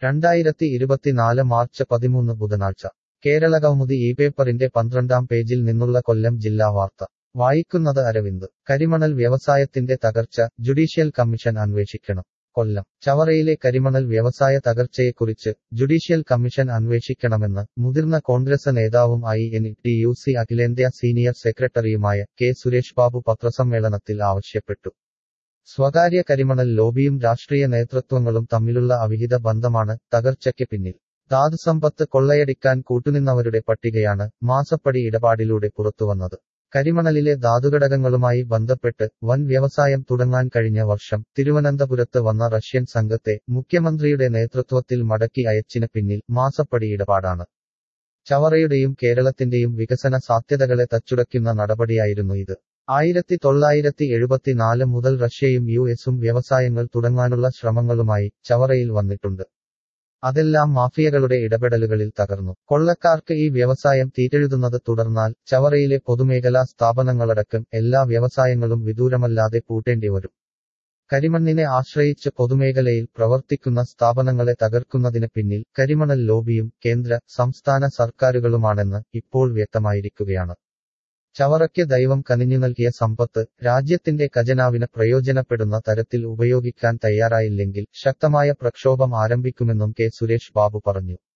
രണ്ടായിരത്തി ഇരുപത്തിനാല് മാർച്ച് പതിമൂന്ന് ബുധനാഴ്ച കേരള കൗമുദി ഈ പേപ്പറിന്റെ പന്ത്രണ്ടാം പേജിൽ നിന്നുള്ള കൊല്ലം ജില്ലാ വാർത്ത വായിക്കുന്നത് അരവിന്ദ് കരിമണൽ വ്യവസായത്തിന്റെ തകർച്ച ജുഡീഷ്യൽ കമ്മീഷൻ അന്വേഷിക്കണം കൊല്ലം ചവറയിലെ കരിമണൽ വ്യവസായ തകർച്ചയെക്കുറിച്ച് ജുഡീഷ്യൽ കമ്മീഷൻ അന്വേഷിക്കണമെന്ന് മുതിർന്ന കോൺഗ്രസ് നേതാവും I N T U C അഖിലേന്ത്യാ സീനിയർ സെക്രട്ടറിയുമായ കെ സുരേഷ് ബാബു പത്രസമ്മേളനത്തിൽ ആവശ്യപ്പെട്ടു സ്വകാര്യ കരിമണൽ ലോബിയും രാഷ്ട്രീയ നേതൃത്വങ്ങളും തമ്മിലുള്ള അവിഹിത ബന്ധമാണ് തകർച്ചയ്ക്ക് പിന്നിൽ ധാതുസമ്പത്ത് കൊള്ളയടിക്കാൻ കൂട്ടുനിന്നവരുടെ പട്ടികയാണ് മാസപ്പടി ഇടപാടിലൂടെ പുറത്തുവന്നത് കരിമണലിലെ ധാതുഘടകങ്ങളുമായി ബന്ധപ്പെട്ട് വൻ വ്യവസായം തുടങ്ങാൻ കഴിഞ്ഞ വർഷം തിരുവനന്തപുരത്ത് വന്ന റഷ്യൻ സംഘത്തെ മുഖ്യമന്ത്രിയുടെ നേതൃത്വത്തിൽ മടക്കി അയച്ചിന് പിന്നിൽ മാസപ്പടി ഇടപാടാണ് ചവറയുടെയും കേരളത്തിന്റെയും വികസന സാധ്യതകളെ തച്ചുടയ്ക്കുന്ന നടപടിയായിരുന്നു ഇത് ആയിരത്തി തൊള്ളായിരത്തി എഴുപത്തിനാല് മുതൽ റഷ്യയും യു എസും വ്യവസായങ്ങൾ തുടങ്ങാനുള്ള ശ്രമങ്ങളുമായി ചവറയിൽ വന്നിട്ടുണ്ട് അതെല്ലാം മാഫിയകളുടെ ഇടപെടലുകളിൽ തകർന്നു കൊള്ളക്കാർക്ക് ഈ വ്യവസായം തീറ്റെഴുതുന്നത് തുടർന്നാൽ ചവറയിലെ പൊതുമേഖലാ സ്ഥാപനങ്ങളടക്കം എല്ലാ വ്യവസായങ്ങളും വിദൂരമല്ലാതെ പൂട്ടേണ്ടി വരും കരിമണ്ണിനെ ആശ്രയിച്ച് പൊതുമേഖലയിൽ പ്രവർത്തിക്കുന്ന സ്ഥാപനങ്ങളെ തകർക്കുന്നതിന് പിന്നിൽ കരിമണൽ ലോബിയും കേന്ദ്ര സംസ്ഥാന സർക്കാരുകളുമാണെന്ന് ഇപ്പോൾ വ്യക്തമായിരിക്കുകയാണ് ചവറയ്ക്ക് ദൈവം കനിഞ്ഞു നൽകിയ സമ്പത്ത് രാജ്യത്തിന്റെ ഖജനാവിന് പ്രയോജനപ്പെടുന്ന തരത്തിൽ ഉപയോഗിക്കാൻ തയ്യാറായില്ലെങ്കിൽ ശക്തമായ പ്രക്ഷോഭം ആരംഭിക്കുമെന്നും കെ സുരേഷ് ബാബു പറഞ്ഞു